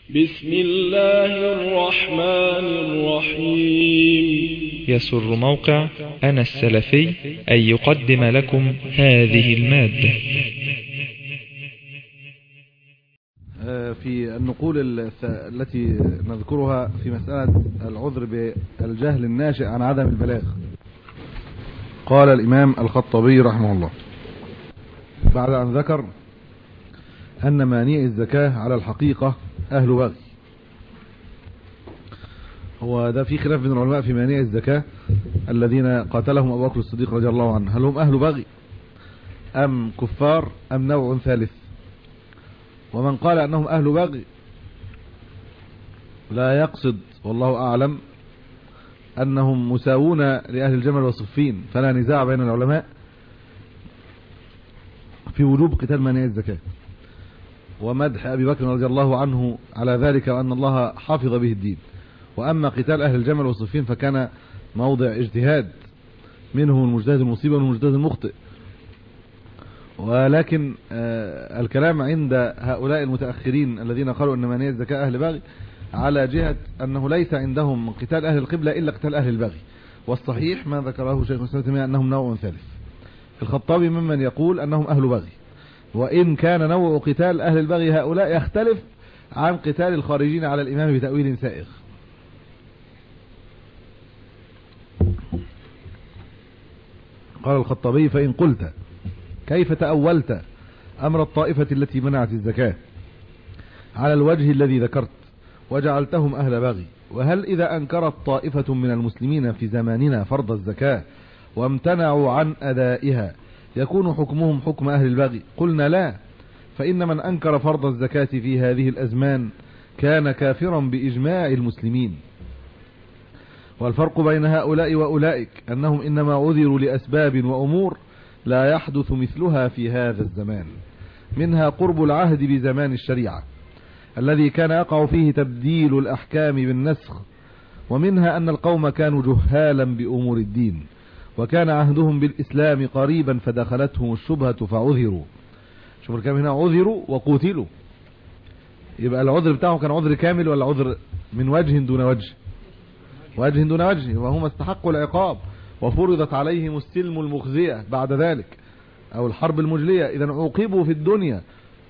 بسم الله الرحمن الرحيم يسر موقع أنا السلفي أن يقدم لكم هذه المادة في النقول الث- التي نذكرها في مسألة العذر بالجهل الناشئ عن عدم البلاغ قال الإمام الخطبي رحمه الله بعد أن ذكر أن مانع الزكاة على الحقيقة أهل بغي هو ده في خلاف بين العلماء في مانع الزكاة الذين قاتلهم أبو بكر الصديق رضي الله عنه هل هم أهل بغي أم كفار أم نوع ثالث ومن قال أنهم أهل بغي لا يقصد والله أعلم أنهم مساوون لأهل الجمل والصفين فلا نزاع بين العلماء في وجوب قتال مانع الزكاة ومدح أبي بكر رضي الله عنه على ذلك وأن الله حافظ به الدين وأما قتال أهل الجمل والصفين فكان موضع اجتهاد منهم المجتهد المصيب والمجتهد المخطئ ولكن آه، الكلام عند هؤلاء المتأخرين الذين قالوا أن مانع الزكاة أهل بغي على جهة أنه ليس عندهم من قتال أهل القبلة إلا قتال أهل البغي والصحيح ما ذكره شيخ الإسلام تيمية أنهم نوع ثالث الخطابي ممن يقول أنهم أهل بغي وإن كان نوع قتال أهل البغي هؤلاء يختلف عن قتال الخارجين على الإمام بتأويل سائغ قال الخطابي فإن قلت كيف تأولت أمر الطائفة التي منعت الزكاة على الوجه الذي ذكرت وجعلتهم أهل بغي وهل إذا أنكرت طائفة من المسلمين في زماننا فرض الزكاة وامتنعوا عن أدائها يكون حكمهم حكم أهل البغي قلنا لا فإن من أنكر فرض الزكاة في هذه الأزمان كان كافرا بإجماع المسلمين والفرق بين هؤلاء وأولئك أنهم إنما عذروا لأسباب وأمور لا يحدث مثلها في هذا الزمان منها قرب العهد بزمان الشريعة الذي كان يقع فيه تبديل الأحكام بالنسخ ومنها أن القوم كانوا جهالا بأمور الدين وكان عهدهم بالإسلام قريبا فدخلتهم الشبهة فعذروا شوف الكلام هنا عذروا وقتلوا يبقى العذر بتاعه كان عذر كامل ولا عذر من وجه دون وجه وجه دون وجه وهم استحقوا العقاب وفرضت عليهم السلم المخزية بعد ذلك او الحرب المجلية اذا عوقبوا في الدنيا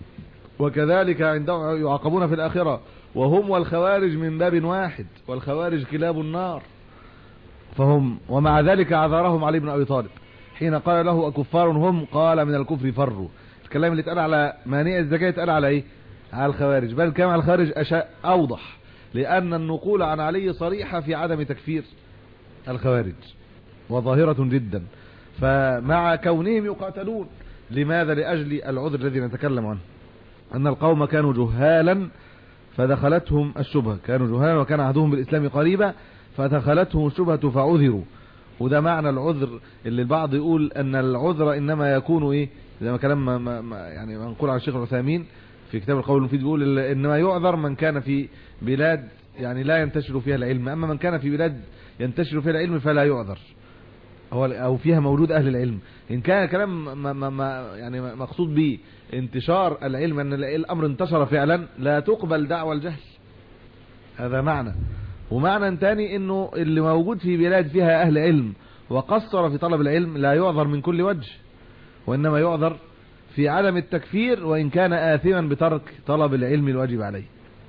وكذلك عندهم يعاقبون في الاخرة وهم والخوارج من باب واحد والخوارج كلاب النار فهم ومع ذلك عذرهم علي بن ابي طالب حين قال له اكفار هم قال من الكفر فروا الكلام اللي اتقال على مانع الزكاة اتقال على ايه على الخوارج بل كما على الخوارج اشاء اوضح لان النقول عن علي صريحة في عدم تكفير الخوارج وظاهرة جدا فمع كونهم يقاتلون لماذا لأجل العذر الذي نتكلم عنه أن القوم كانوا جهالا فدخلتهم الشبهة كانوا جهالا وكان عهدهم بالإسلام قريبا فدخلتهم الشبهة فعذروا وده معنى العذر اللي البعض يقول أن العذر إنما يكون إيه زي ما كلام ما ما ما يعني منقول عن الشيخ العثيمين في كتاب القول المفيد بيقول إنما يعذر من كان في بلاد يعني لا ينتشر فيها العلم أما من كان في بلاد ينتشر فيها العلم فلا يعذر هو او فيها موجود اهل العلم ان كان كلام ما ما ما يعني مقصود به انتشار العلم ان الامر انتشر فعلا لا تقبل دعوى الجهل هذا معنى ومعنى تاني انه اللي موجود في بلاد فيها اهل علم وقصر في طلب العلم لا يعذر من كل وجه وانما يعذر في عدم التكفير وان كان آثما بترك طلب العلم الواجب عليه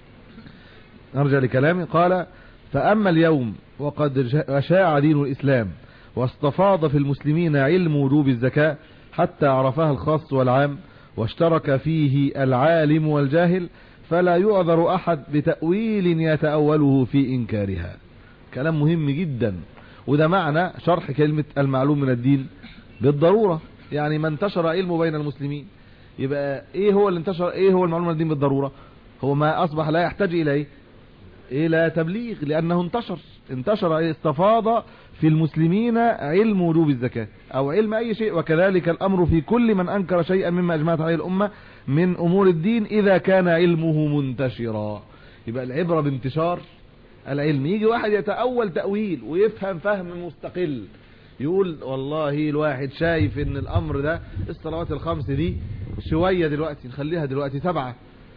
نرجع لكلامي قال فأما اليوم وقد شاع دين الإسلام واستفاض في المسلمين علم وجوب الزكاة حتى عرفها الخاص والعام واشترك فيه العالم والجاهل فلا يعذر أحد بتأويل يتأوله في إنكارها كلام مهم جدا وده معنى شرح كلمة المعلوم من الدين بالضرورة يعني ما انتشر علمه بين المسلمين يبقى ايه هو اللي انتشر ايه هو المعلوم من الدين بالضرورة هو ما اصبح لا يحتاج اليه الى تبليغ لانه انتشر انتشر استفاض في المسلمين علم وجوب الزكاة او علم اي شيء وكذلك الامر في كل من انكر شيئا مما اجمعت عليه الامة من امور الدين اذا كان علمه منتشرا يبقى العبرة بانتشار العلم يجي واحد يتأول تأويل ويفهم فهم مستقل يقول والله الواحد شايف ان الامر ده الصلوات الخمس دي شوية دلوقتي نخليها دلوقتي سبعة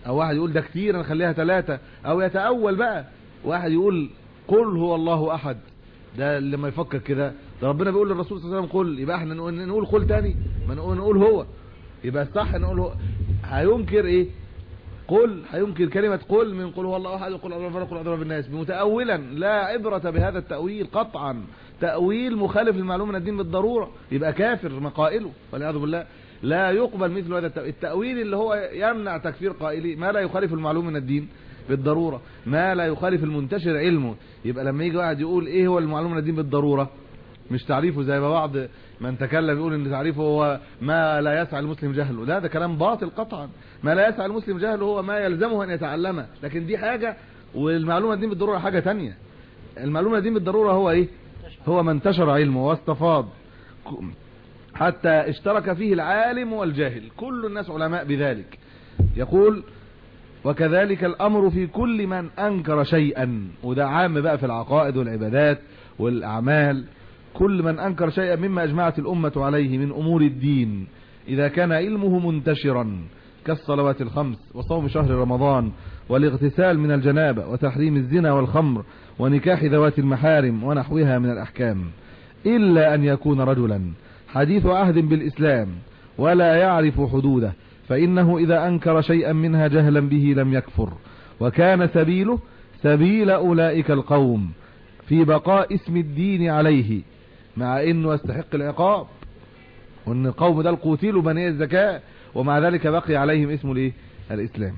او واحد يقول ده كتير نخليها ثلاثة او يتأول بقى واحد يقول قل هو الله احد ده لما يفكر كده ده ربنا بيقول للرسول صلى الله عليه وسلم قل يبقى احنا نقول, نقول قل تاني ما نقول, نقول هو يبقى الصح نقول هو هينكر ايه قل هينكر كلمة قل من قل هو الله احد وقل الله فرق قل اضرب الناس متأولا لا عبرة بهذا التأويل قطعا تأويل مخالف للمعلوم من الدين بالضرورة يبقى كافر مقائله والعياذ بالله لا يقبل مثل هذا التأويل التأويل اللي هو يمنع تكفير قائلي ما لا يخالف المعلوم من الدين بالضرورة ما لا يخالف المنتشر علمه يبقى لما يجي واحد يقول ايه هو المعلوم من الدين بالضرورة مش تعريفه زي ما بعض من تكلم يقول ان تعريفه هو ما لا يسعى المسلم جهله ده ده كلام باطل قطعا ما لا يسعى المسلم جهله هو ما يلزمه ان يتعلمه لكن دي حاجة والمعلومة الدين بالضرورة حاجة تانية المعلومة الدين بالضرورة هو ايه هو من انتشر علمه واستفاض حتى اشترك فيه العالم والجاهل كل الناس علماء بذلك يقول وكذلك الامر في كل من انكر شيئا وده عام بقى في العقائد والعبادات والاعمال كل من انكر شيئا مما اجمعت الامة عليه من امور الدين اذا كان علمه منتشرا كالصلوات الخمس وصوم شهر رمضان والاغتسال من الجنابة وتحريم الزنا والخمر ونكاح ذوات المحارم ونحوها من الاحكام الا ان يكون رجلا حديث عهد بالاسلام ولا يعرف حدوده فإنه إذا أنكر شيئا منها جهلا به لم يكفر وكان سبيله سبيل أولئك القوم في بقاء اسم الدين عليه مع أنه يستحق العقاب وأن القوم ده القوتيل بني الزكاة ومع ذلك بقي عليهم اسم الايه الإسلام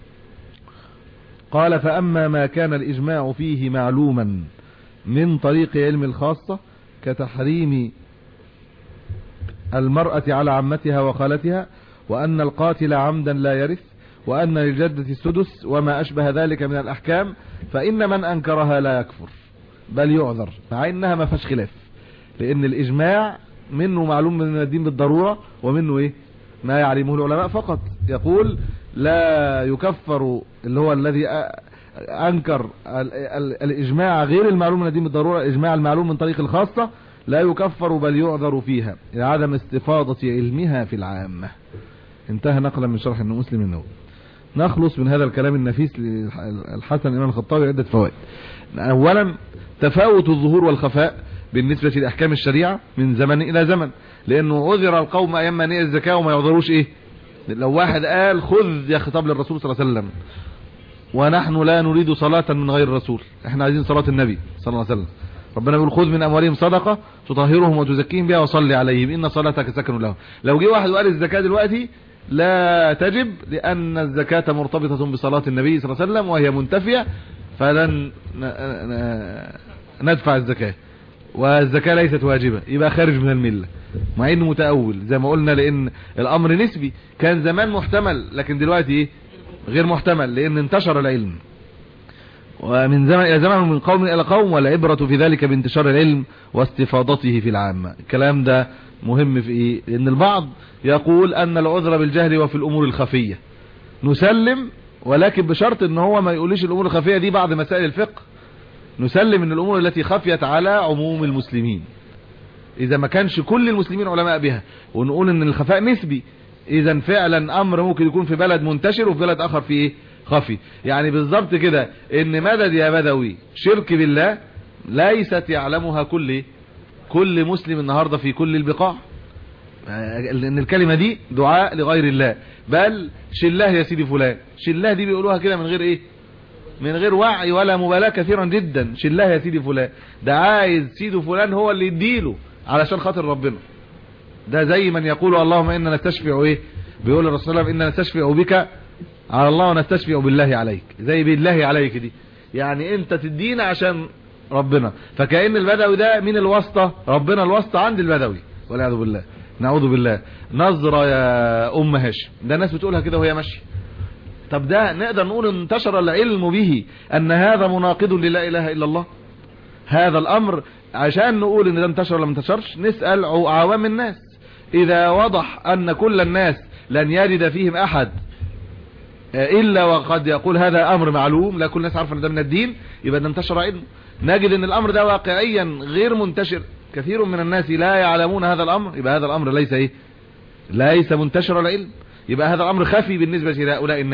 قال فأما ما كان الإجماع فيه معلوما من طريق علم الخاصة كتحريم المرأة على عمتها وخالتها وأن القاتل عمدا لا يرث وأن للجدة السدس وما أشبه ذلك من الأحكام فإن من أنكرها لا يكفر بل يعذر مع إنها ما فيهاش خلاف لأن الإجماع منه معلوم من الدين بالضرورة ومنه إيه ما يعلمه العلماء فقط يقول لا يكفر اللي هو الذي أنكر الإجماع غير المعلوم من الدين بالضرورة إجماع المعلوم من طريق الخاصة لا يكفر بل يعذر فيها لعدم استفاضة علمها في العامة انتهى نقلا من شرح انه مسلم النووي نخلص من هذا الكلام النفيس للحسن الامام الخطابي عدة فوائد اولا تفاوت الظهور والخفاء بالنسبة لأحكام الشريعة من زمن إلى زمن لأنه عذر القوم أيام منية الزكاة وما يعذروش إيه لو واحد قال خذ يا خطاب للرسول صلى الله عليه وسلم ونحن لا نريد صلاة من غير الرسول احنا عايزين صلاة النبي صلى الله عليه وسلم ربنا بيقول خذ من اموالهم صدقه تطهرهم وتزكيهم بها وصلي عليهم ان صلاتك سكن لهم لو جه واحد وقال الزكاه دلوقتي لا تجب لان الزكاه مرتبطه بصلاه النبي صلى الله عليه وسلم وهي منتفيه فلن ندفع الزكاه والزكاه ليست واجبه يبقى خارج من المله مع انه متاول زي ما قلنا لان الامر نسبي كان زمان محتمل لكن دلوقتي ايه غير محتمل لان انتشر العلم ومن زمن إلى زمن من قوم إلى قوم والعبرة في ذلك بانتشار العلم واستفاضته في العامة الكلام ده مهم في إيه لأن البعض يقول أن العذر بالجهل وفي الأمور الخفية نسلم ولكن بشرط ان هو ما يقوليش الأمور الخفية دي بعض مسائل الفقه نسلم ان الأمور التي خفيت على عموم المسلمين إذا ما كانش كل المسلمين علماء بها ونقول ان الخفاء نسبي إذا فعلا أمر ممكن يكون في بلد منتشر وفي بلد آخر في إيه خفي يعني بالظبط كده ان مدد يا بدوي شرك بالله ليست يعلمها كل كل مسلم النهاردة في كل البقاع لان الكلمة دي دعاء لغير الله بل شله يا سيدي فلان شله دي بيقولوها كده من غير ايه من غير وعي ولا مبالاة كثيرا جدا شله يا سيدي فلان ده عايز سيده فلان هو اللي يديله علشان خاطر ربنا ده زي من يقول اللهم انا نستشفع ايه بيقول الرسول صلى الله عليه وسلم انا نستشفع بك على الله ونستشفع بالله عليك زي بالله عليك دي يعني انت تدينا عشان ربنا فكأن البدوي ده من الواسطة ربنا الواسطة عند البدوي والعياذ بالله نعوذ بالله نظرة يا ام هاشم ده الناس بتقولها كده وهي ماشيه طب ده نقدر نقول انتشر العلم به ان هذا مناقض للا اله الا الله هذا الامر عشان نقول ان ده انتشر ولا ما انتشرش نسأل عوام الناس اذا وضح ان كل الناس لن يجد فيهم احد الا وقد يقول هذا امر معلوم لا كل الناس عارفه ان ده من الدين يبقى ده انتشر علم نجد ان الامر ده واقعيا غير منتشر كثير من الناس لا يعلمون هذا الامر يبقى هذا الامر ليس ايه ليس منتشر العلم يبقى هذا الامر خفي بالنسبة لهؤلاء الناس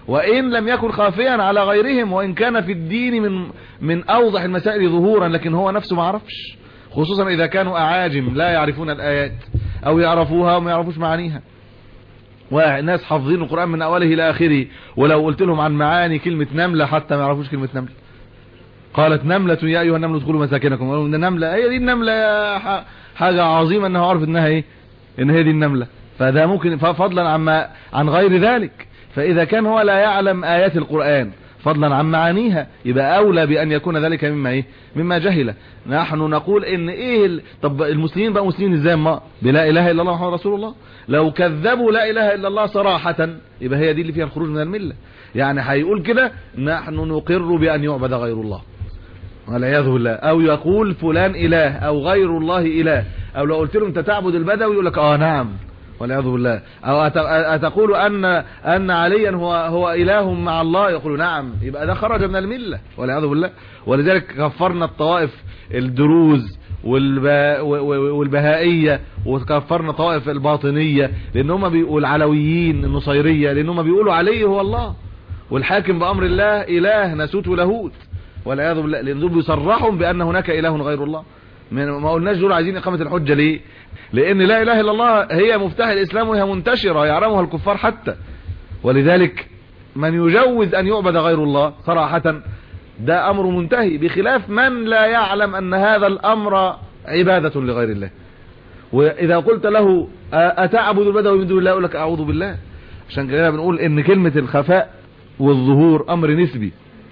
وإن لم يكن خافيا على غيرهم وإن كان في الدين من من أوضح المسائل ظهورا لكن هو نفسه ما عرفش خصوصا إذا كانوا أعاجم لا يعرفون الآيات أو يعرفوها وما يعرفوش معانيها وناس حافظين القرآن من أوله إلى آخره ولو قلت لهم عن معاني كلمة نملة حتى ما يعرفوش كلمة نملة قالت نملة يا أيها النمل ادخلوا مساكنكم قالوا إن نملة هي دي النملة حاجة عظيمة أنه عارف إنها إيه إن هي دي النملة فده ممكن فضلا عما عن غير ذلك فإذا كان هو لا يعلم آيات القرآن فضلا عن معانيها يبقى أولى بأن يكون ذلك مما إيه مما جهل نحن نقول إن إيه ال... طب المسلمين بقى مسلمين إزاي ما بلا إله إلا الله محمد رسول الله لو كذبوا لا إله إلا الله صراحة يبقى هي دي اللي فيها الخروج من الملة يعني هيقول كده نحن نقر بأن يعبد غير الله والعياذ بالله او يقول فلان اله او غير الله اله او لو قلت له انت تعبد البدوي يقول لك اه نعم والعياذ بالله او اتقول ان ان عليا هو هو اله مع الله يقول نعم يبقى ده خرج من المله والعياذ بالله ولذلك كفرنا الطوائف الدروز والبهائيه وكفرنا طوائف الباطنيه لان هم بيقولوا العلويين النصيريه لان هم بيقولوا علي هو الله والحاكم بامر الله اله نسوت ولاهوت والعياذ بالله لان دول بيصرحهم بان هناك اله غير الله ما قلناش دول عايزين اقامه الحجه ليه لان لا اله الا الله هي مفتاح الاسلام وهي منتشره يعلمها الكفار حتى ولذلك من يجوز ان يعبد غير الله صراحه ده امر منتهي بخلاف من لا يعلم ان هذا الامر عباده لغير الله واذا قلت له اتعبد البدوي من دون الله يقول لك اعوذ بالله عشان كده بنقول ان كلمه الخفاء والظهور امر نسبي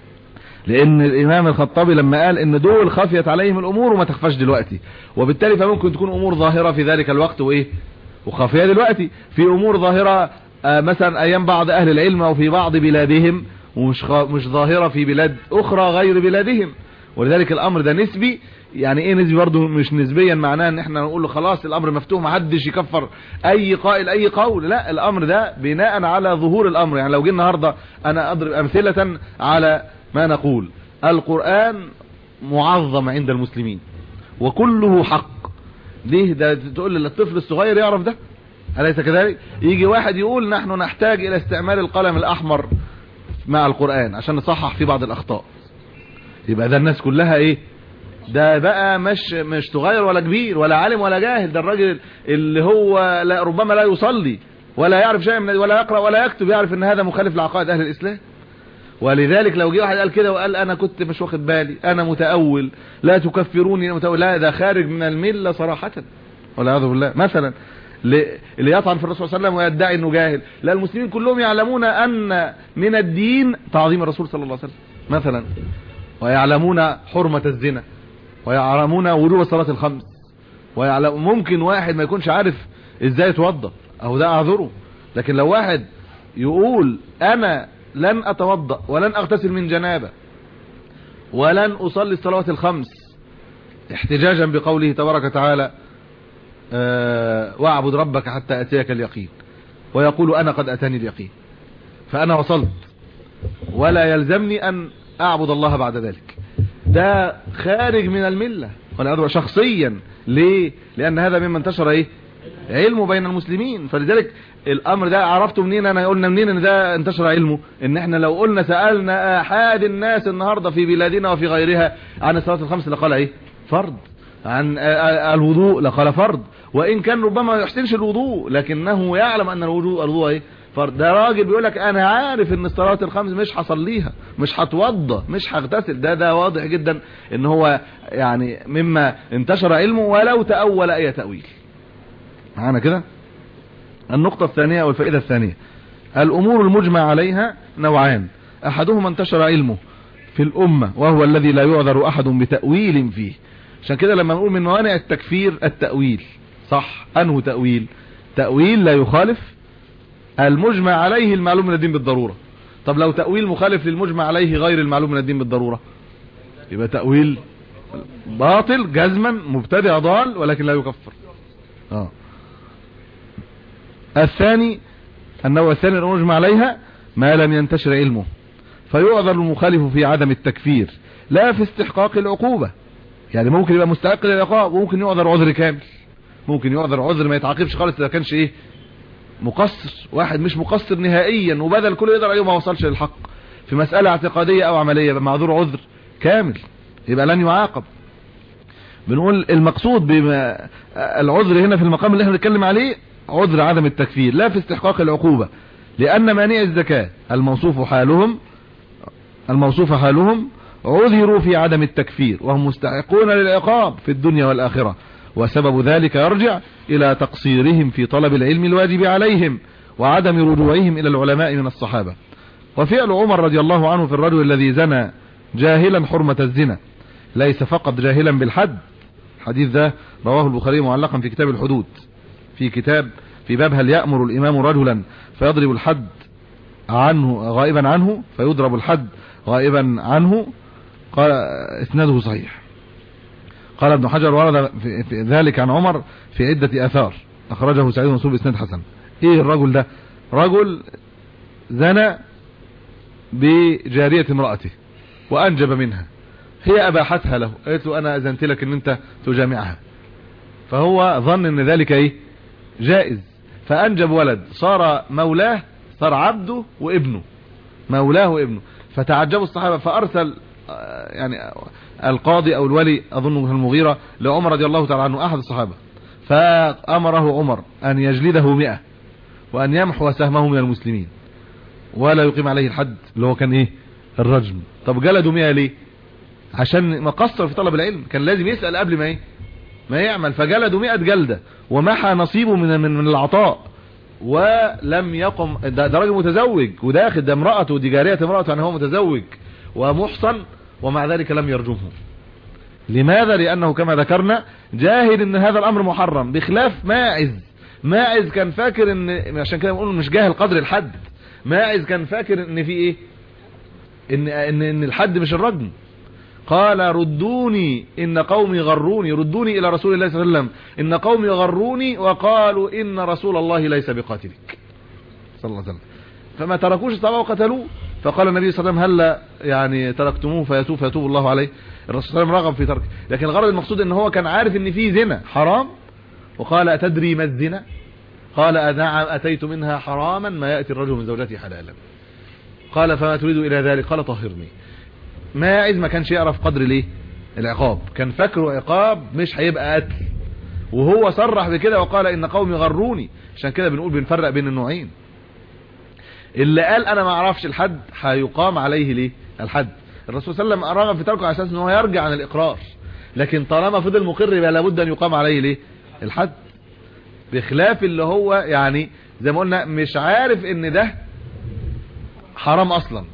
لان الامام الخطابي لما قال ان دول خفيت عليهم الامور وما تخفاش دلوقتي وبالتالي فممكن تكون امور ظاهرة في ذلك الوقت وايه وخفية دلوقتي في امور ظاهرة آه مثلا ايام بعض اهل العلم او في بعض بلادهم ومش مش ظاهرة في بلاد اخرى غير بلادهم ولذلك الامر ده نسبي يعني ايه نسبي برضه مش نسبيا معناه ان احنا نقول له خلاص الامر مفتوح ما حدش يكفر اي قائل اي قول لا الامر ده بناء على ظهور الامر يعني لو جه النهارده انا اضرب امثله على ما نقول القرآن معظم عند المسلمين وكله حق ليه ده تقول للطفل الصغير يعرف ده أليس كذلك يجي واحد يقول نحن نحتاج إلى استعمال القلم الأحمر مع القرآن عشان نصحح في بعض الأخطاء يبقى ده الناس كلها إيه ده بقى مش مش صغير ولا كبير ولا عالم ولا جاهل ده الراجل اللي هو لا ربما لا يصلي ولا يعرف شيء من ولا يقرأ ولا يكتب يعرف ان هذا مخالف لعقائد اهل الاسلام ولذلك لو جه واحد قال كده وقال انا كنت مش واخد بالي انا متأول لا تكفروني انا متأول لا ده خارج من الملة صراحة والعياذ بالله مثلا اللي يطعن في الرسول صلى الله عليه وسلم ويدعي انه جاهل لا المسلمين كلهم يعلمون ان من الدين تعظيم الرسول صلى الله عليه وسلم مثلا ويعلمون حرمة الزنا ويعلمون وجوب الصلاة الخمس ويعلم ممكن واحد ما يكونش عارف ازاي يتوضا او ده اعذره لكن لو واحد يقول انا لن اتوضا ولن اغتسل من جنابه ولن اصلي الصلوات الخمس احتجاجا بقوله تبارك وتعالى أه واعبد ربك حتى اتيك اليقين ويقول انا قد اتاني اليقين فانا وصلت ولا يلزمني ان اعبد الله بعد ذلك ده خارج من المله والعياذ شخصيا ليه لان هذا مما انتشر ايه علمه بين المسلمين فلذلك الامر ده عرفته منين انا قلنا منين ان ده انتشر علمه ان احنا لو قلنا سألنا احد الناس النهاردة في بلادنا وفي غيرها عن الصلاة الخمس لقال ايه فرض عن الوضوء لقال فرض وان كان ربما ما يحسنش الوضوء لكنه يعلم ان الوضوء الوضوء ايه فرض ده راجل بيقول لك انا عارف ان الصلاه الخمس مش هصليها مش هتوضى مش هغتسل ده ده واضح جدا ان هو يعني مما انتشر علمه ولو تاول اي تاويل معانا كده النقطة الثانية والفائدة الثانية الأمور المجمع عليها نوعان أحدهما انتشر علمه في الأمة وهو الذي لا يعذر أحد بتأويل فيه عشان كده لما نقول من موانع التكفير التأويل صح أنه تأويل تأويل لا يخالف المجمع عليه المعلوم من الدين بالضرورة طب لو تأويل مخالف للمجمع عليه غير المعلوم من الدين بالضرورة يبقى تأويل باطل جزما مبتدع ضال ولكن لا يكفر اه الثاني النوع الثاني المجمع عليها ما لم ينتشر علمه فيعذر المخالف في عدم التكفير لا في استحقاق العقوبة يعني ممكن يبقى مستحق للعقاب وممكن يعذر عذر كامل ممكن يعذر عذر ما يتعاقبش خالص اذا كانش ايه مقصر واحد مش مقصر نهائيا وبذل كل يقدر عليه ما وصلش للحق في مسألة اعتقادية او عملية معذور عذر كامل يبقى لن يعاقب بنقول المقصود بما العذر هنا في المقام اللي احنا بنتكلم عليه عذر عدم التكفير لا في استحقاق العقوبة لأن مانع الزكاة الموصوف حالهم الموصوف حالهم عذروا في عدم التكفير وهم مستحقون للعقاب في الدنيا والآخرة وسبب ذلك يرجع إلى تقصيرهم في طلب العلم الواجب عليهم وعدم رجوعهم إلى العلماء من الصحابة وفعل عمر رضي الله عنه في الرجل الذي زنى جاهلا حرمة الزنا ليس فقط جاهلا بالحد الحديث ده رواه البخاري معلقا في كتاب الحدود في كتاب في باب هل يأمر الإمام رجلا فيضرب الحد عنه غائبا عنه فيضرب الحد غائبا عنه قال اسناده صحيح قال ابن حجر ورد في, في ذلك عن عمر في عدة اثار اخرجه سعيد منصور باسناد حسن ايه الرجل ده رجل زنى بجارية امرأته وانجب منها هي اباحتها له قالت له انا اذنت لك ان انت تجامعها فهو ظن ان ذلك ايه جائز فانجب ولد صار مولاه صار عبده وابنه مولاه وابنه فتعجبوا الصحابة فارسل يعني القاضي او الولي اظنه المغيرة لعمر رضي الله تعالى عنه احد الصحابة فامره عمر ان يجلده مئة وان يمحو سهمه من المسلمين ولا يقيم عليه الحد اللي هو كان ايه الرجم طب جلده مئة ليه عشان ما قصر في طلب العلم كان لازم يسأل قبل ما ايه ما يعمل فجلده مئة جلدة ومحى نصيبه من من, من العطاء ولم يقم ده, ده راجل متزوج وداخل ده امرأته دي جارية امرأته يعني هو متزوج ومحصن ومع ذلك لم يرجمه لماذا لأنه كما ذكرنا جاهد ان هذا الامر محرم بخلاف ماعز ماعز كان فاكر ان عشان كده بنقول مش جاهل قدر الحد ماعز كان فاكر ان في ايه ان ان, إن الحد مش الرجم قال ردوني ان قومي غروني ردوني الى رسول الله صلى الله عليه وسلم ان قومي غروني وقالوا ان رسول الله ليس بقاتلك صلى الله عليه وسلم فما تركوش الصحابه وقتلوه فقال النبي صلى الله عليه وسلم هل يعني تركتموه فيتوب فيتوب الله عليه الرسول صلى الله عليه وسلم رغب في تركه لكن الغرض المقصود ان هو كان عارف ان في زنا حرام وقال اتدري ما الزنا قال نعم اتيت منها حراما ما ياتي الرجل من زوجته حلالا قال فما تريد الى ذلك قال طهرني ماعز ما كانش يعرف قدر ليه العقاب كان فاكره عقاب مش هيبقى قتل وهو صرح بكده وقال ان قومي غروني عشان كده بنقول بنفرق بين النوعين اللي قال انا ما اعرفش الحد هيقام عليه ليه الحد الرسول صلى الله عليه وسلم رغب في تركه على اساس ان هو يرجع عن الاقرار لكن طالما فضل مقر يبقى لابد ان يقام عليه ليه الحد بخلاف اللي هو يعني زي ما قلنا مش عارف ان ده حرام اصلا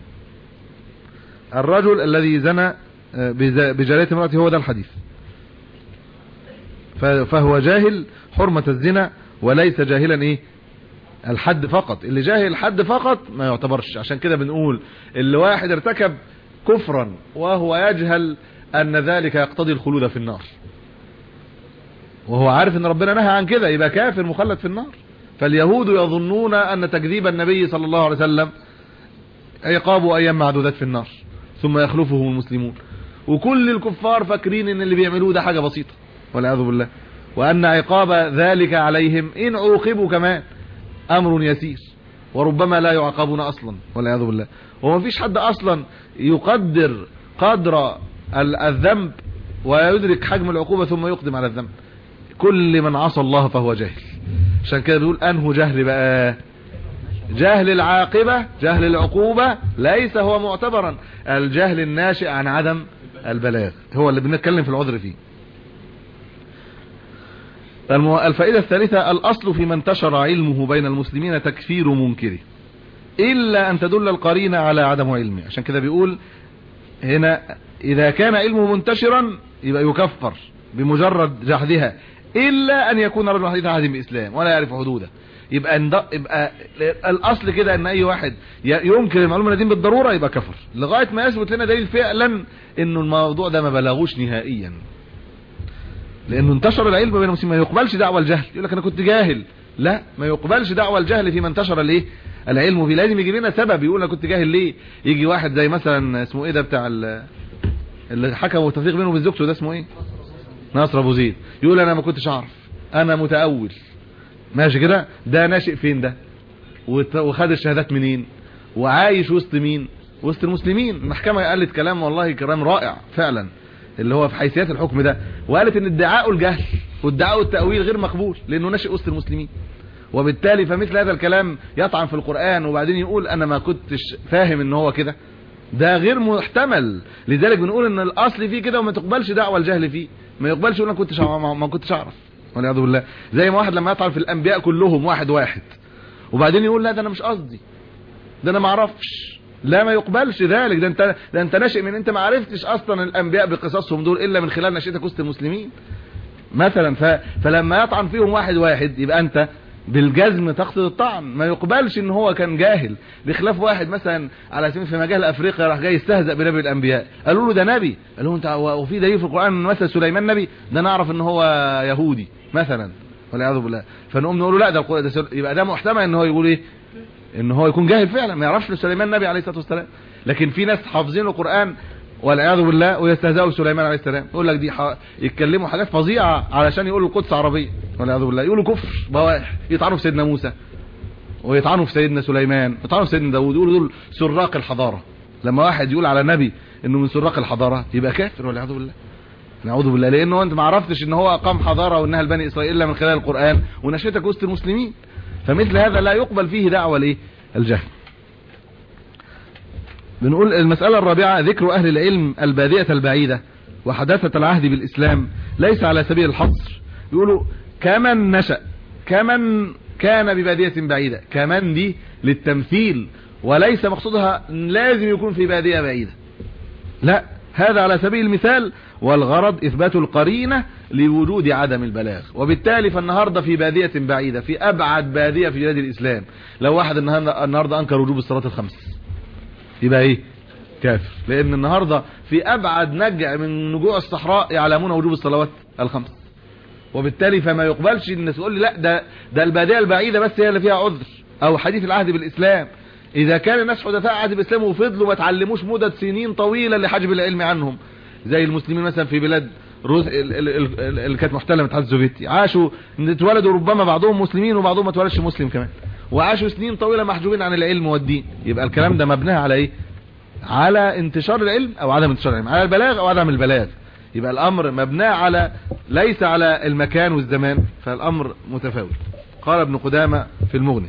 الرجل الذي زنى بجارية امرأته هو ده الحديث فهو جاهل حرمة الزنا وليس جاهلا ايه الحد فقط اللي جاهل الحد فقط ما يعتبرش عشان كده بنقول اللي واحد ارتكب كفرا وهو يجهل ان ذلك يقتضي الخلود في النار وهو عارف ان ربنا نهى عن كده يبقى كافر مخلد في النار فاليهود يظنون ان تكذيب النبي صلى الله عليه وسلم عقابه ايام معدودات في النار ثم يخلفهم المسلمون وكل الكفار فاكرين ان اللي بيعملوه ده حاجة بسيطة والعياذ بالله وان عقاب ذلك عليهم ان عوقبوا كمان امر يسير وربما لا يعاقبون اصلا والعياذ بالله وما فيش حد اصلا يقدر قدر الذنب ويدرك حجم العقوبة ثم يقدم على الذنب كل من عصى الله فهو جاهل عشان كده بيقول انه جهل بقى جهل العاقبة جهل العقوبة ليس هو معتبرا الجهل الناشئ عن عدم البلاغ هو اللي بنتكلم في العذر فيه الفائدة الثالثة الأصل في من انتشر علمه بين المسلمين تكفير منكره إلا أن تدل القرينة على عدم علمه عشان كده بيقول هنا إذا كان علمه منتشرا يبقى يكفر بمجرد جحدها إلا أن يكون رجل حديث عهد بالإسلام ولا يعرف حدوده يبقى اند... يبقى الاصل كده ان اي واحد ينكر المعلومه دي بالضروره يبقى كفر لغايه ما يثبت لنا دليل فعلا انه الموضوع ده ما بلغوش نهائيا لانه انتشر العلم بين المسلمين ما يقبلش دعوه الجهل يقول لك انا كنت جاهل لا ما يقبلش دعوه الجهل فيما انتشر الايه العلم فيه لازم يجيب لنا سبب يقول انا كنت جاهل ليه يجي واحد زي مثلا اسمه ايه ده بتاع اللي حكم التفريق بينه وبين زوجته ده اسمه ايه ناصر ابو زيد يقول انا ما كنتش اعرف انا متاول ماشي كده ده ناشئ فين ده وت- وخد الشهادات منين وعايش وسط مين وسط المسلمين المحكمة قالت كلام والله كلام رائع فعلا اللي هو في حيثيات الحكم ده وقالت ان ادعاء الجهل وادعاء التأويل غير مقبول لانه ناشئ وسط المسلمين وبالتالي فمثل هذا الكلام يطعن في القرآن وبعدين يقول انا ما كنتش فاهم ان هو كده ده غير محتمل لذلك بنقول ان الاصل فيه كده وما تقبلش دعوة الجهل فيه ما يقبلش يقول انا كنتش ما ما كنتش اعرف والعياذ بالله زي ما واحد لما يطعن في الانبياء كلهم واحد واحد وبعدين يقول لا ده انا مش قصدي ده انا ما اعرفش لا ما يقبلش ذلك ده انت ده انت ناشئ من انت ما عرفتش اصلا الانبياء بقصصهم دول الا من خلال نشأتك وسط المسلمين مثلا ف... فلما يطعن فيهم واحد واحد يبقى انت بالجزم تقصد الطعن ما يقبلش ان هو كان جاهل بخلاف واحد مثلا على سبيل في مجال افريقيا راح جاي يستهزأ بنبي الانبياء قالوا له ده نبي قال له انت وفي دليل في القران ان مثلا سليمان نبي ده نعرف ان هو يهودي مثلا والعياذ بالله فنقوم نقول له لا ده القرآن ده سل... يبقى ده محتمل ان هو يقول ايه ان هو يكون جاهل فعلا ما يعرفش سليمان نبي عليه الصلاه والسلام لكن في ناس حافظين القران والعياذ بالله ويستهزئوا بسليمان عليه السلام يقول لك دي ح... يتكلموا حاجات فظيعه علشان يقولوا القدس عربيه والعياذ بالله يقولوا كفر بواح يطعنوا في سيدنا موسى ويطعنوا في سيدنا سليمان يطعنوا في سيدنا داوود يقولوا دول سراق الحضاره لما واحد يقول على نبي انه من سراق الحضاره يبقى كافر والعياذ بالله نعوذ بالله لانه انت ما عرفتش ان هو اقام حضاره وانها لبني اسرائيل الا من خلال القران ونشأتك وسط المسلمين فمثل هذا لا يقبل فيه دعوه الايه الجهل بنقول المسألة الرابعة ذكر أهل العلم البادية البعيدة وحداثة العهد بالإسلام ليس على سبيل الحصر يقولوا كمن نشأ كمن كان ببادية بعيدة كمن دي للتمثيل وليس مقصودها لازم يكون في بادية بعيدة لا هذا على سبيل المثال والغرض إثبات القرينة لوجود عدم البلاغ وبالتالي فالنهاردة في بادية بعيدة في أبعد بادية في بلاد الإسلام لو واحد النهاردة النهاردة أنكر وجوب الصلاة الخمس يبقى ايه كافر لان النهاردة في ابعد نجع من نجوع الصحراء يعلمون وجوب الصلوات الخمس وبالتالي فما يقبلش الناس يقول لي لا ده ده الباديه البعيده بس هي اللي فيها عذر او حديث العهد بالاسلام اذا كان الناس حدثاء عهد بالاسلام وفضلوا ما اتعلموش مدة سنين طويله لحجب العلم عنهم زي المسلمين مثلا في بلاد روس ال- ال- ال- اللي كانت محتله من الاتحاد السوفيتي عاشوا اتولدوا ربما بعضهم مسلمين وبعضهم ما اتولدش مسلم كمان وعاشوا سنين طويله محجوبين عن العلم والدين يبقى الكلام ده مبناه على ايه على انتشار العلم او عدم انتشار العلم على البلاغ او عدم البلاغ يبقى الامر مبناه على ليس على المكان والزمان فالامر متفاوت قال ابن قدامة في المغني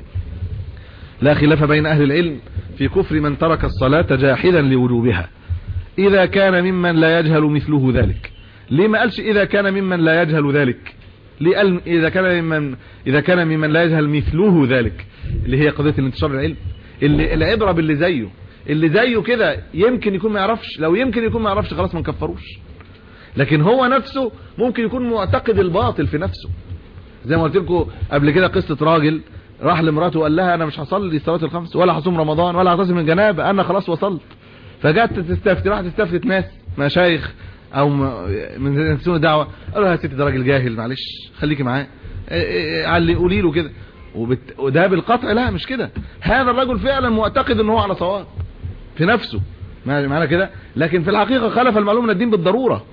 لا خلاف بين اهل العلم في كفر من ترك الصلاة جاحدا لوجوبها اذا كان ممن لا يجهل مثله ذلك ليه ما قالش اذا كان ممن لا يجهل ذلك ليه قال اذا كان ممن اذا كان ممن لا يجهل مثله ذلك اللي هي قضية الانتشار العلم اللي العبرة باللي زيه اللي زيه كده يمكن يكون ما يعرفش لو يمكن يكون ما يعرفش خلاص ما نكفروش لكن هو نفسه ممكن يكون معتقد الباطل في نفسه زي ما قلت لكم قبل كده قصة راجل راح لمراته وقال لها انا مش هصلي الصلاه الخمس ولا هصوم رمضان ولا هعتصم من جنابه انا خلاص وصلت فجت تستفتي راحت تستفتي ناس مشايخ او م- من سنة الدعوه قالوا لها يا ستي ده راجل جاهل معلش خليكي معاه إيه إيه علي قولي له كده وبت... وده بالقطع لا مش كده هذا الرجل فعلا معتقد ان هو على صواب في نفسه ما- معنى كده لكن في الحقيقه خالف المعلوم من الدين بالضروره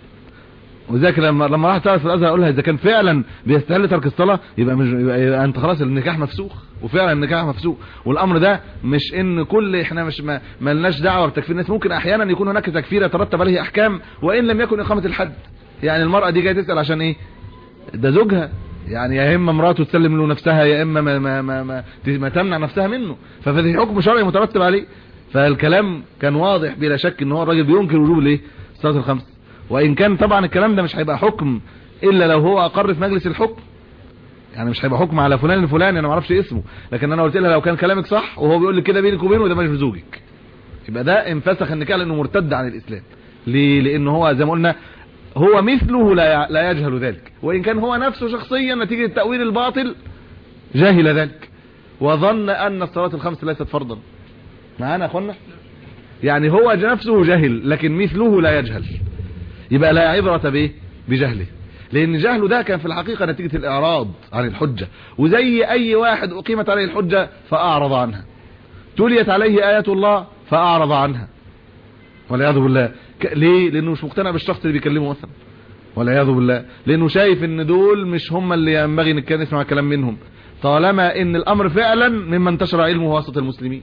وذاك لما لما راح تعرف في الازهر اقول لها اذا كان فعلا بيستهل ترك الصلاه يبقى مش يبقى, يبقى انت خلاص النكاح مفسوخ وفعلا النكاح مفسوخ والامر ده مش ان كل احنا مش ما ما لناش دعوه بتكفير الناس ممكن احيانا يكون هناك تكفير يترتب عليه احكام وان لم يكن اقامه الحد يعني المراه دي جايه تسال عشان ايه ده زوجها يعني يا اما مراته تسلم له نفسها يا اما ما ما ما, ما, ما تمنع نفسها منه ففي حكم شرعي مترتب عليه فالكلام كان واضح بلا شك ان هو الراجل بينكر وجوب الايه الصلاه الخمس وان كان طبعا الكلام ده مش هيبقى حكم الا لو هو اقر في مجلس الحكم يعني مش هيبقى حكم على فلان الفلاني انا ما اعرفش اسمه لكن انا قلت لها لو كان كلامك صح وهو بيقول لي كده بينك وبينه ده مش زوجك يبقى ده انفسخ النكاح لانه مرتد عن الاسلام ليه لان هو زي ما قلنا هو مثله لا يع- لا يجهل ذلك وان كان هو نفسه شخصيا نتيجه التاويل الباطل جاهل ذلك وظن ان الصلاه الخمس ليست فرضا معانا يا اخوانا يعني هو نفسه جاهل لكن مثله لا يجهل يبقى لا عبرة بايه بجهله لان جهله ده كان في الحقيقة نتيجة الاعراض عن الحجة وزي اي واحد اقيمت عليه الحجة فاعرض عنها تليت عليه ايات الله فاعرض عنها والعياذ بالله ك- ليه لانه مش مقتنع بالشخص اللي بيكلمه مثلا والعياذ بالله لانه شايف ان دول مش هم اللي ينبغي ان كان نسمع كلام منهم طالما ان الامر فعلا مما انتشر علمه وسط المسلمين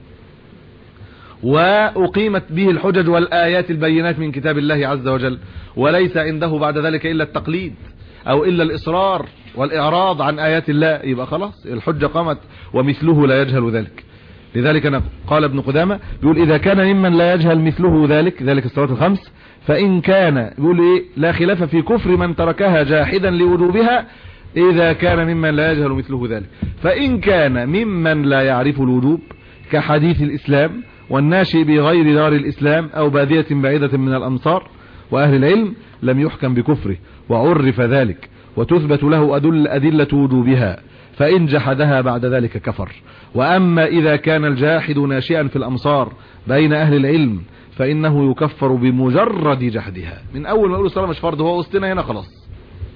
واقيمت به الحجج والايات البينات من كتاب الله عز وجل وليس عنده بعد ذلك الا التقليد او الا الاصرار والاعراض عن ايات الله يبقى خلاص الحجة قامت ومثله لا يجهل ذلك لذلك أنا قال ابن قدامة بيقول إذا كان ممن لا يجهل مثله ذلك ذلك الصلاة الخمس فإن كان بيقول إيه لا خلاف في كفر من تركها جاحدا لوجوبها إذا كان ممن لا يجهل مثله ذلك فإن كان ممن لا يعرف الوجوب كحديث الإسلام والناشئ بغير دار الإسلام أو بادية بعيدة من الأمصار وأهل العلم لم يحكم بكفره وعرف ذلك وتثبت له أدل أدلة وجوبها فإن جحدها بعد ذلك كفر وأما إذا كان الجاحد ناشئا في الأمصار بين أهل العلم فإنه يكفر بمجرد جحدها من أول ما يقول الصلاة مش فرض هو وسطنا هنا خلاص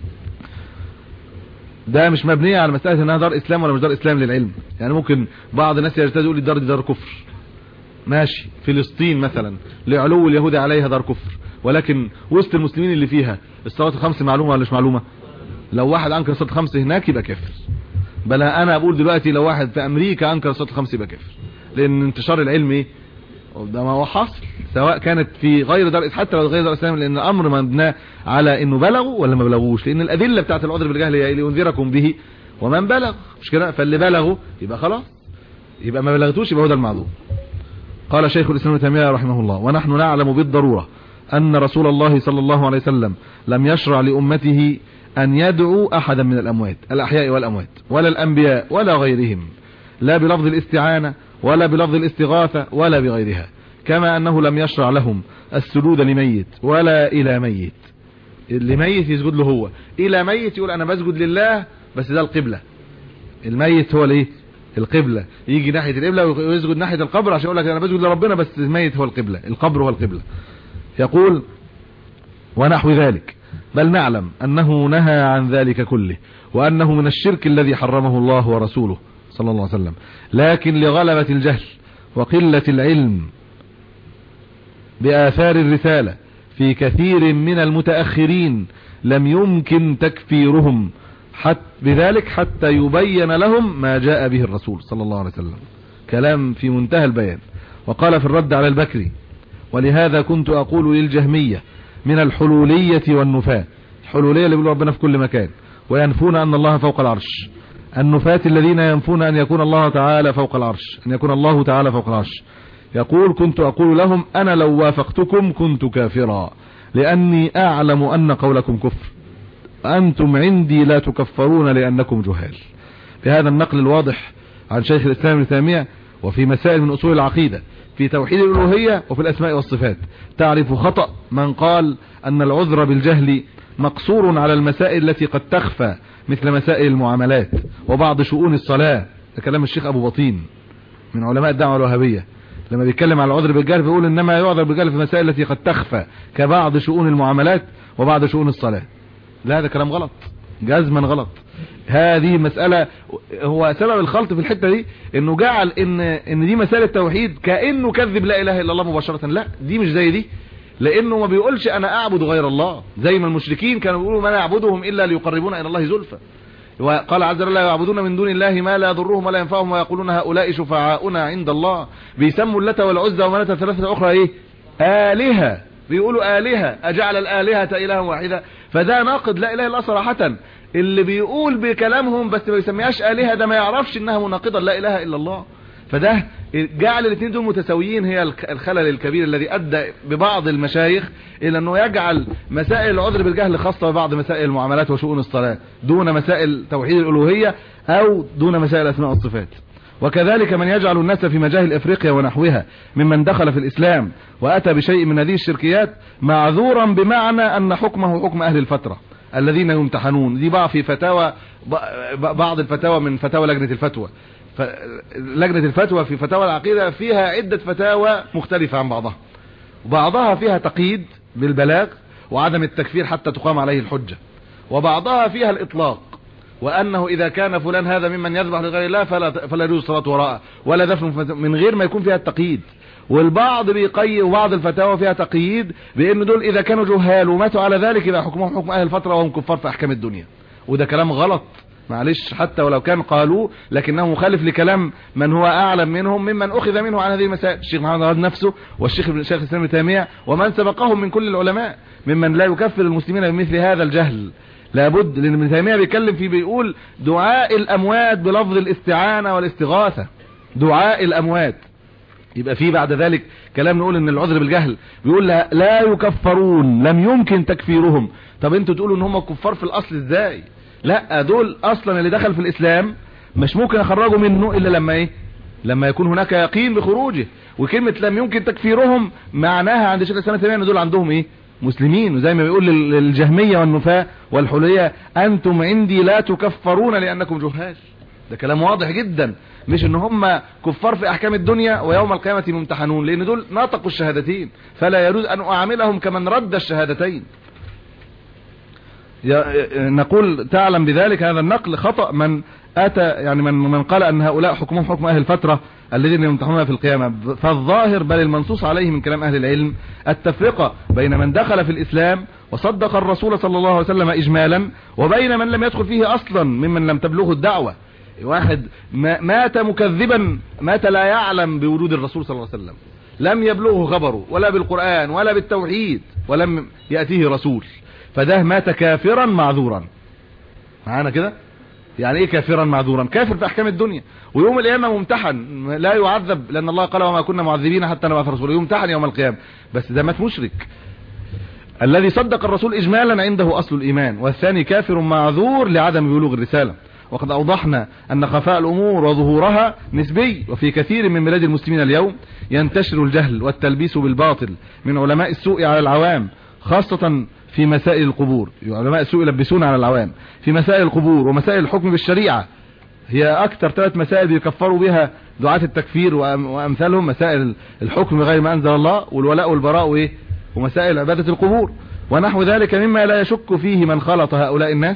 ده مش مبنية على مسألة انها دار اسلام ولا مش دار اسلام للعلم يعني ممكن بعض الناس يجتاز يقول الدار دي دار كفر ماشي فلسطين مثلا لعلو اليهود عليها دار كفر ولكن وسط المسلمين اللي فيها الصلاة الخمس معلومة ولا مش معلومة لو واحد انكر الصلاة الخمس هناك يبقى كافر بل انا اقول دلوقتي لو واحد في امريكا انكر الصلاة الخمس يبقى كافر لان انتشار العلم ايه ده ما هو حاصل سواء كانت في غير دار حتى لو غير دار الاسلام لان الامر مبنى على انه بلغوا ولا ما بلغوش لان الادله بتاعت العذر بالجهل هي لينذركم به ومن بلغ مش كده فاللي بلغوا يبقى خلاص يبقى ما بلغتوش يبقى هو ده المعذور قال شيخ الاسلام ابن تيميه رحمه الله ونحن نعلم بالضروره ان رسول الله صلى الله عليه وسلم لم يشرع لامته ان يدعو احدا من الاموات الاحياء والاموات ولا الانبياء ولا غيرهم لا بلفظ الاستعانه ولا بلفظ الاستغاثة ولا بغيرها كما أنه لم يشرع لهم السجود لميت ولا إلى ميت لميت يسجد له هو إلى ميت يقول أنا بسجد لله بس ده القبلة الميت هو الايه القبلة يجي ناحية القبلة ويسجد ناحية القبر عشان يقول لك أنا بسجد لربنا بس الميت هو القبلة القبر هو القبلة يقول ونحو ذلك بل نعلم أنه نهى عن ذلك كله وأنه من الشرك الذي حرمه الله ورسوله صلى الله عليه وسلم لكن لغلبة الجهل وقلة العلم بآثار الرسالة في كثير من المتأخرين لم يمكن تكفيرهم حتى بذلك حتى يبين لهم ما جاء به الرسول صلى الله عليه وسلم كلام في منتهى البيان وقال في الرد على البكري ولهذا كنت أقول للجهمية من الحلولية والنفاة الحلولية اللي بيقولوا ربنا في كل مكان وينفون أن الله فوق العرش النفاة الذين ينفون أن يكون الله تعالى فوق العرش أن يكون الله تعالى فوق العرش يقول كنت أقول لهم أنا لو وافقتكم كنت كافرا لأني أعلم أن قولكم كفر أنتم عندي لا تكفرون لأنكم جهال بهذا النقل الواضح عن شيخ الإسلام ابن تيمية وفي مسائل من أصول العقيدة في توحيد الألوهية وفي الأسماء والصفات تعرف خطأ من قال أن العذر بالجهل مقصور على المسائل التي قد تخفى مثل مسائل المعاملات وبعض شؤون الصلاة ده كلام الشيخ أبو بطين من علماء الدعوة الوهابية لما بيتكلم على العذر بالجهل بيقول إنما يعذر بالجهل في المسائل التي قد تخفى كبعض شؤون المعاملات وبعض شؤون الصلاة لا هذا كلام غلط جزما غلط هذه مسألة هو سبب الخلط في الحتة دي انه جعل ان ان دي مسألة توحيد كأنه كذب لا اله الا الله مباشرة لا دي مش زي دي لانه ما بيقولش انا اعبد غير الله زي ما المشركين كانوا بيقولوا ما نعبدهم الا ليقربونا الى الله زلفى وقال عز وجل يعبدون من دون الله ما لا يضرهم ولا ينفعهم ويقولون هؤلاء شفعاؤنا عند الله بيسموا اللات والعزى ومناة الثلاثة اخرى ايه آلهة بيقولوا آلهة أجعل الآلهة إلها واحدة فده ناقض لا إله إلا صراحة اللي بيقول بكلامهم بس ما بيسميهاش آلهة ده ما يعرفش إنها مناقضة لا إله إلا الله فده جعل الاثنين دول متساويين هي الخلل الكبير الذي ادى ببعض المشايخ الى انه يجعل مسائل العذر بالجهل خاصه ببعض مسائل المعاملات وشؤون الصلاه دون مسائل توحيد الالوهيه او دون مسائل الاسماء والصفات وكذلك من يجعل الناس في مجاهل افريقيا ونحوها ممن دخل في الاسلام واتى بشيء من هذه الشركيات معذورا بمعنى ان حكمه حكم اهل الفتره الذين يمتحنون دي بعض في فتاوى بعض الفتاوى من فتاوى لجنه الفتوى لجنة الفتوى في فتاوى العقيدة فيها عدة فتاوى مختلفة عن بعضها وبعضها فيها تقييد بالبلاغ وعدم التكفير حتى تقام عليه الحجة وبعضها فيها الإطلاق وانه اذا كان فلان هذا ممن يذبح لغير الله فلا فلا يجوز الصلاه وراءه ولا دفن من غير ما يكون فيها التقييد والبعض بيقيد وبعض الفتاوى فيها تقييد بان دول اذا كانوا جهال وماتوا على ذلك يبقى حكمهم حكم اهل الفتره وهم كفار في احكام الدنيا وده كلام غلط معلش حتى ولو كان قالوا لكنه مخالف لكلام من هو اعلم منهم ممن اخذ منه عن هذه المسائل الشيخ محمد عبد نفسه والشيخ ابن الشيخ الاسلام ابن تيميه ومن سبقهم من كل العلماء ممن لا يكفر المسلمين بمثل هذا الجهل لابد لان ابن تيميه بيتكلم فيه بيقول دعاء الاموات بلفظ الاستعانه والاستغاثه دعاء الاموات يبقى في بعد ذلك كلام نقول ان العذر بالجهل بيقول لا, لا يكفرون لم يمكن تكفيرهم طب انتوا تقولوا ان هم كفار في الاصل ازاي لا دول اصلا اللي دخل في الاسلام مش ممكن اخرجه منه الا لما ايه لما يكون هناك يقين بخروجه وكلمة لم يمكن تكفيرهم معناها عند شيخ الاسلام تيميه ان دول عندهم ايه مسلمين وزي ما بيقول للجهمية والنفاة والحلية انتم عندي لا تكفرون لانكم جهال ده كلام واضح جدا مش ان هم كفار في احكام الدنيا ويوم القيامة ممتحنون لان دول ناطقوا الشهادتين فلا يجوز ان اعاملهم كمن رد الشهادتين نقول تعلم بذلك هذا النقل خطأ من اتى يعني من من قال ان هؤلاء حكمهم حكم اهل الفترة الذين يمتحنون في القيامة فالظاهر بل المنصوص عليه من كلام اهل العلم التفرقة بين من دخل في الاسلام وصدق الرسول صلى الله عليه وسلم اجمالا وبين من لم يدخل فيه اصلا ممن لم تبلغه الدعوة واحد مات مكذبا مات لا يعلم بوجود الرسول صلى الله عليه وسلم لم يبلغه خبره ولا بالقرآن ولا بالتوحيد ولم يأتيه رسول فده مات كافرا معذورا معانا كده يعني ايه كافرا معذورا كافر في احكام الدنيا ويوم القيامه ممتحن لا يعذب لان الله قال وما كنا معذبين حتى نبعث رسولا يمتحن يوم القيامه بس ده مات مشرك الذي صدق الرسول اجمالا عنده اصل الايمان والثاني كافر معذور لعدم بلوغ الرساله وقد اوضحنا ان خفاء الامور وظهورها نسبي وفي كثير من بلاد المسلمين اليوم ينتشر الجهل والتلبيس بالباطل من علماء السوء على العوام خاصة في مسائل القبور علماء السوء يلبسون على العوام في مسائل القبور ومسائل الحكم بالشريعة هي اكثر ثلاث مسائل بيكفروا بها دعاة التكفير وامثالهم مسائل الحكم بغير ما انزل الله والولاء والبراء وايه ومسائل عبادة القبور ونحو ذلك مما لا يشك فيه من خلط هؤلاء الناس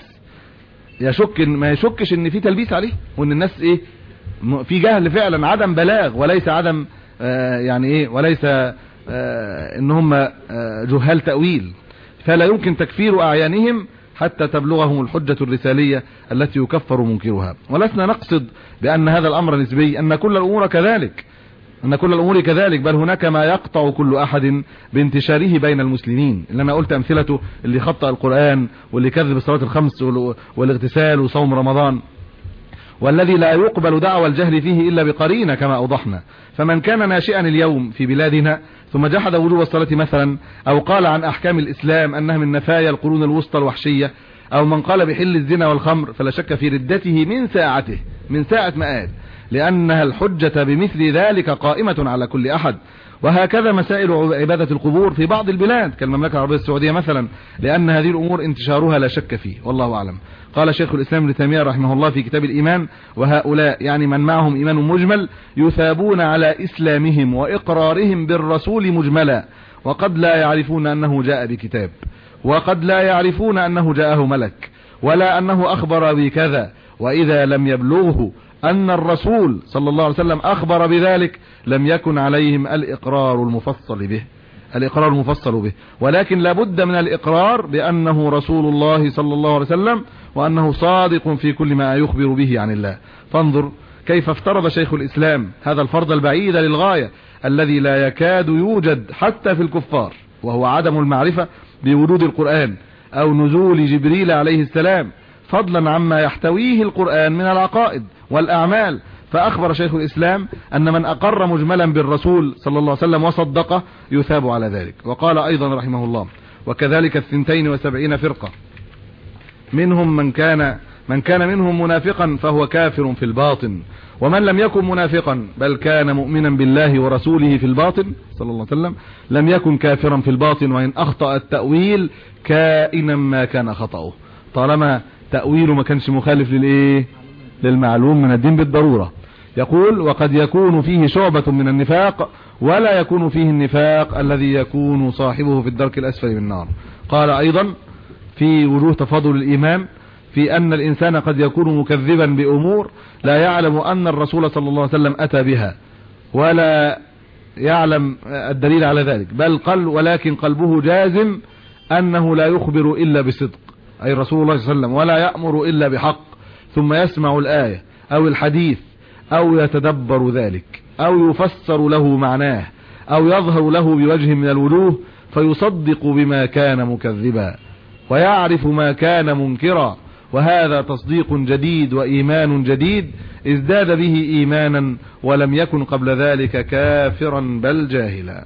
يشك ما يشكش ان في تلبيس عليه وان الناس ايه في جهل فعلا عدم بلاغ وليس عدم آه يعني ايه وليس آه ان هم آه جهال تأويل فلا يمكن تكفير اعيانهم حتى تبلغهم الحجة الرسالية التي يكفر منكرها ولسنا نقصد بان هذا الامر نسبي ان كل الامور كذلك ان كل الامور كذلك بل هناك ما يقطع كل احد بانتشاره بين المسلمين اللي انا قلت امثلته اللي خطأ القرآن واللي كذب الصلاة الخمس والاغتسال وصوم رمضان والذي لا يقبل دعوى الجهل فيه الا بقرينة كما اوضحنا فمن كان ناشئا اليوم في بلادنا ثم جحد وجوب الصلاة مثلا او قال عن احكام الاسلام انها من نفايا القرون الوسطى الوحشية او من قال بحل الزنا والخمر فلا شك في ردته من ساعته من ساعة ما قال لأنها الحجة بمثل ذلك قائمة على كل أحد وهكذا مسائل عبادة القبور في بعض البلاد كالمملكة العربية السعودية مثلا لأن هذه الأمور انتشارها لا شك فيه والله أعلم قال شيخ الإسلام ابن تيمية رحمه الله في كتاب الإيمان وهؤلاء يعني من معهم إيمان مجمل يثابون على إسلامهم وإقرارهم بالرسول مجملا وقد لا يعرفون أنه جاء بكتاب وقد لا يعرفون أنه جاءه ملك ولا أنه أخبر بكذا وإذا لم يبلغه أن الرسول صلى الله عليه وسلم أخبر بذلك لم يكن عليهم الإقرار المفصل به الإقرار المفصل به ولكن لابد من الإقرار بأنه رسول الله صلى الله عليه وسلم وأنه صادق في كل ما يخبر به عن الله فانظر كيف افترض شيخ الإسلام هذا الفرض البعيد للغاية الذي لا يكاد يوجد حتى في الكفار وهو عدم المعرفة بوجود القرآن أو نزول جبريل عليه السلام فضلا عما يحتويه القرآن من العقائد والأعمال فأخبر شيخ الإسلام أن من أقر مجملا بالرسول صلى الله عليه وسلم وصدقه يثاب على ذلك وقال أيضا رحمه الله وكذلك الثنتين وسبعين فرقة منهم من كان من كان منهم منافقا فهو كافر في الباطن ومن لم يكن منافقا بل كان مؤمنا بالله ورسوله في الباطن صلى الله عليه وسلم لم يكن كافرا في الباطن وإن أخطأ التأويل كائنا ما كان خطأه طالما تأويله ما كانش مخالف للإيه للمعلوم من الدين بالضرورة يقول وقد يكون فيه شعبة من النفاق ولا يكون فيه النفاق الذي يكون صاحبه في الدرك الأسفل من النار قال أيضا في وجوه تفاضل الإيمان في أن الإنسان قد يكون مكذبا بأمور لا يعلم أن الرسول صلى الله عليه وسلم أتى بها ولا يعلم الدليل على ذلك بل قل ولكن قلبه جازم أنه لا يخبر إلا بصدق أي رسول الله صلى الله عليه وسلم ولا يأمر إلا بحق ثم يسمع الآية أو الحديث أو يتدبر ذلك أو يفسر له معناه أو يظهر له بوجه من الوجوه فيصدق بما كان مكذبا ويعرف ما كان منكرا وهذا تصديق جديد وإيمان جديد ازداد به إيمانا ولم يكن قبل ذلك كافرا بل جاهلا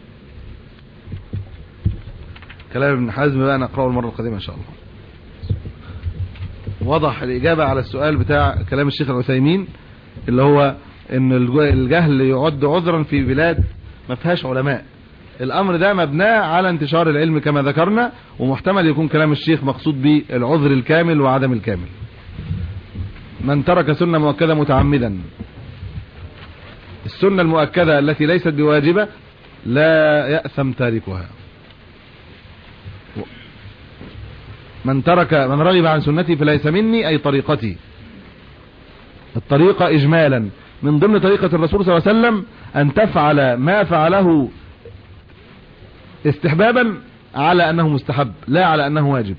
كلام ابن حزم بقى نقرأه المرة القادمة إن شاء الله وضح الإجابة على السؤال بتاع كلام الشيخ العثيمين اللي هو ان الجهل يعد عذرا في بلاد ما فيهاش علماء الامر ده مبناه على انتشار العلم كما ذكرنا ومحتمل يكون كلام الشيخ مقصود به العذر الكامل وعدم الكامل من ترك سنة مؤكدة متعمدا السنة المؤكدة التي ليست بواجبة لا يأثم تاركها من ترك من رغب عن سنتي فليس مني أي طريقتي الطريقة إجمالا من ضمن طريقة الرسول صلى الله عليه وسلم أن تفعل ما فعله استحبابا على أنه مستحب لا على أنه واجب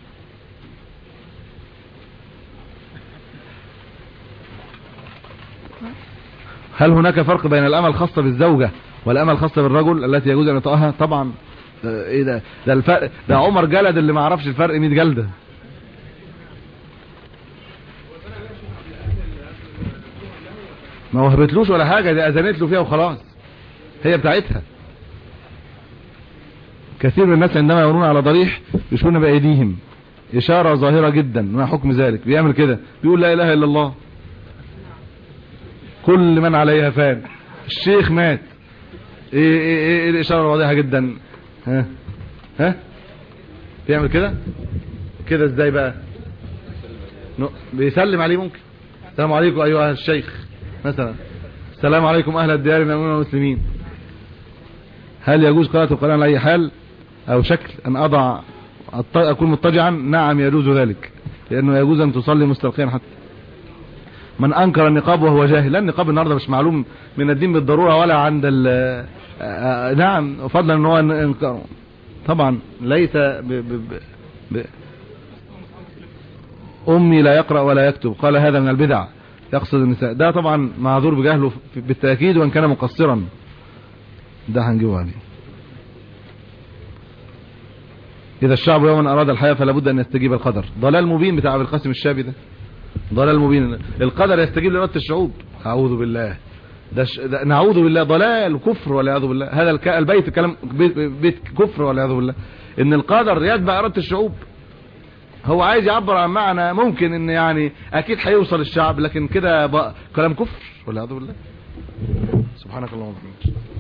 هل هناك فرق بين الأمل الخاصة بالزوجة والأمل الخاصة بالرجل التي يجوز أن يطأها طبعا ده ايه ده ده الفرق ده عمر جلد اللي ما عرفش الفرق 100 جلده ما وهبتلوش ولا حاجة دي اذنت له فيها وخلاص هي بتاعتها كثير من الناس عندما يمرون على ضريح يشون بايديهم اشارة ظاهرة جدا ما حكم ذلك بيعمل كده بيقول لا اله الا الله كل من عليها فان الشيخ مات ايه ايه ايه, إيه الاشارة واضحة جدا ها ها بيعمل كده كده ازاي بقى بيسلم عليه ممكن السلام عليكم ايها الشيخ مثلا السلام عليكم اهل الديار من المسلمين هل يجوز قراءة القرآن على اي حال او شكل ان اضع اكون مضطجعا نعم يجوز ذلك لانه يجوز ان تصلي مستلقيا حتى من انكر النقاب وهو جاهل لا النقاب النهارده مش معلوم من الدين بالضرورة ولا عند ال نعم فضلا ان هو انكر طبعا ليس ب ب ب امي لا يقرأ ولا يكتب قال هذا من البدع يقصد النساء ده طبعا معذور بجهله بالتأكيد وان كان مقصرا ده هنجيبه عليه إذا الشعب يوما أراد الحياة فلا بد أن يستجيب القدر ضلال مبين بتاع أبي القاسم الشابي ده ضلال مبين القدر يستجيب لإرادة الشعوب أعوذ بالله ده, ش... ده نعوذ بالله ضلال كفر والعياذ بالله هذا الك... البيت كلام بيت... بيت كفر والعياذ بالله ان القدر يتبع إرادة الشعوب هو عايز يعبر عن معنى ممكن ان يعني اكيد هيوصل الشعب لكن كده بقى كلام كفر والعياذ بالله سبحانك اللهم وبحمدك